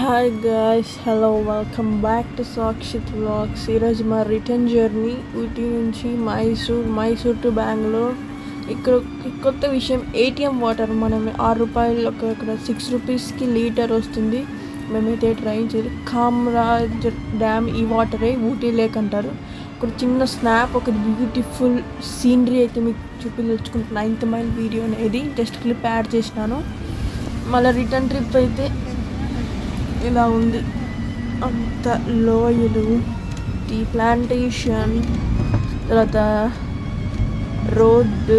Hi guys hello welcome back to Sakshith vlogs ఈరోజు మా return journey Ooty నుంచి మైసూర్ మైసూర్ టు బెంగళూరు ఇక్కడ ఒక కొత్త విషయం ఏటీఎం వాటర్ మనం ఆరు రూపాయలు ఒక ఇక్కడ సిక్స్ రూపీస్కి లీటర్ వస్తుంది మేమైతే ట్రై చేయాలి కామరాజ్ డ్యామ్ ఈ వాటరే ఊటీ లేక్ అంటారు ఒక చిన్న స్నాప్ ఒక బ్యూటిఫుల్ సీనరీ అయితే మీకు చూపించుకుంటున్నా నైన్త్ మైల్ వీడియో అనేది జస్ట్ క్లిప్ యాడ్ చేసినాను మళ్ళీ రిటర్న్ ట్రిప్ అయితే ఇలా ఉంది అంత లోయలు టీ ప్లాంటేషన్ తర్వాత రోడ్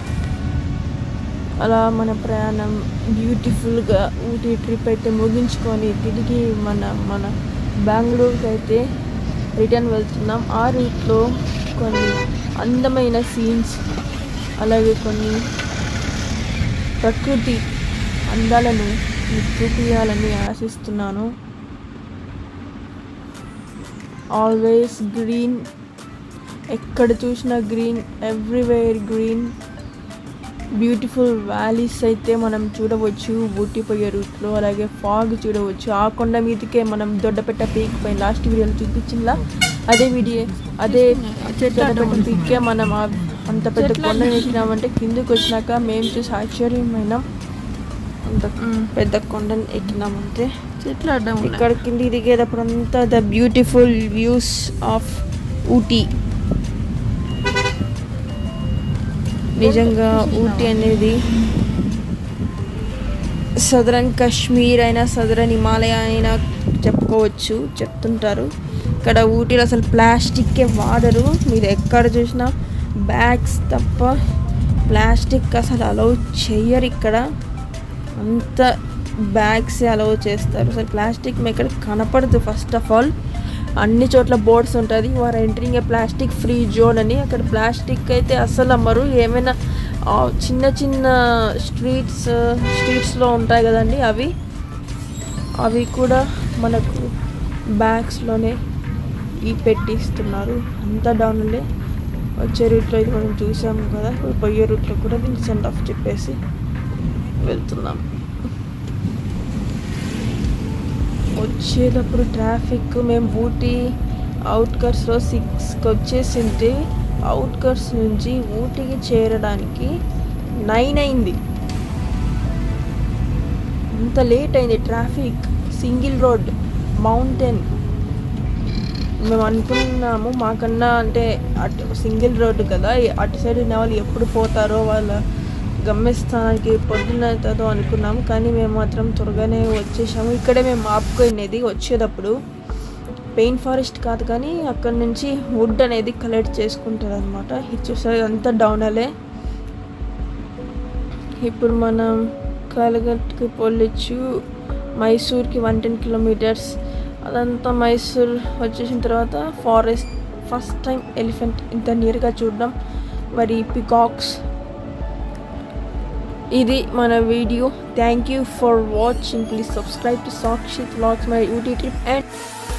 అలా మన ప్రయాణం బ్యూటిఫుల్గా ఊటీ ట్రిప్ అయితే ముగించుకొని తిరిగి మన మన బెంగళూరుకి అయితే రిటర్న్ వెళ్తున్నాం ఆ రూట్లో కొన్ని అందమైన సీన్స్ అలాగే కొన్ని ప్రకృతి అందాలను మీకు చూపించాలని ఆశిస్తున్నాను ఆల్వేస్ గ్రీన్ ఎక్కడ చూసినా green everywhere green beautiful valleys అయితే మనం చూడవచ్చు ఊటీ పోయే రూట్లో అలాగే ఫాగ్ చూడవచ్చు ఆ కొండ మీదకే మనం దొడ్డపెట్ట పీక్ పైన లాస్ట్ వీడియోలో చూపించిందా అదే వీడియో అదే దొడ్డపెట్ట పీక్కే మనం ఆ- అంత పెద్ద కొండ ఎక్కినామంటే కిందకి వచ్చినాక మేము చూసి ఆశ్చర్యమైనాం అంత పెద్ద కొండని ఎక్కినామంటే చెట్లు అడ్డం ఉన్నాయి. ఇక్కడ కిందికి దిగేటప్పుడు అంతా the beautiful views of Ooty నిజంగా ఊటీ అనేది సదరన్ కాశ్మీర్ అయినా సదరన్ హిమాలయ అయినా చెప్పుకోవచ్చు చెప్తుంటారు ఇక్కడ ఊటీలో అసలు ప్లాస్టిక్కే వాడరు మీరు ఎక్కడ చూసినా బ్యాగ్స్ తప్ప ప్లాస్టిక్ అసలు అలౌ చెయ్యరు ఇక్కడ అంత బ్యాగ్స్ అలౌ చేస్తారు అసలు ప్లాస్టిక్ మీకు ఎక్కడ కనపడదు ఫస్ట్ ఆఫ్ ఆల్ అన్ని చోట్ల బోర్డ్స్ ఉంటుంది వారు entering a plastic free zone అని అక్కడ ప్లాస్టిక్ అయితే అస్సలు అమ్మరు ఏమైనా ఆ, చిన్న చిన్న స్ట్రీట్స్ స్ట్రీట్స్లో ఉంటాయి కదండి అవి అవి కూడా మనకు బ్యాగ్స్లోనే ఈ పెట్టిస్తున్నారు అంతా డౌన్లే వచ్చే రూట్లో ఇది మనం చూసాము కదా ఇప్పుడు పోయే రూట్లో కూడా దీనికి సెండ్ ఆఫ్ చెప్పేసి వెళ్తున్నాం వచ్చేటప్పుడు ట్రాఫిక్ మేము ఊటీ అవుట్కట్స్లో సిక్స్కి వచ్చేసింటే అవుట్కట్స్ నుంచి ఊటీకి చేరడానికి నైన్ అయింది అంత లేట్ అయింది ట్రాఫిక్ సింగిల్ రోడ్ మౌంటైన్ మేము అనుకున్నాము మాకన్నా అంటే అటు సింగిల్ రోడ్డు కదా ఈ అటు సైడ్ ఉన్న వాళ్ళు ఎప్పుడు పోతారో వాళ్ళ గమ్యస్థానానికి పొద్దున్న అవుతుందో అనుకున్నాము కానీ మేము మాత్రం త్వరగానే వచ్చేసాము ఇక్కడే మేము ఆపుకునేది వచ్చేటప్పుడు పెయిన్ ఫారెస్ట్ కాదు కానీ అక్కడ నుంచి వుడ్ అనేది కలెక్ట్ చేసుకుంటుంది అనమాట ఇది చూసారు అంతా డౌన్ అలే ఇప్పుడు మనం కాలగట్కి పోలిచ్చు మైసూర్కి వన్ టెన్ కిలోమీటర్స్ అదంతా మైసూర్ వచ్చేసిన తర్వాత ఫారెస్ట్ ఫస్ట్ టైం ఎలిఫెంట్ ఇంత నియర్గా చూడడం మరి పికాక్స్ ఇది మన video thank you for watching please subscribe to Sakshi vlogs my Ooty trip and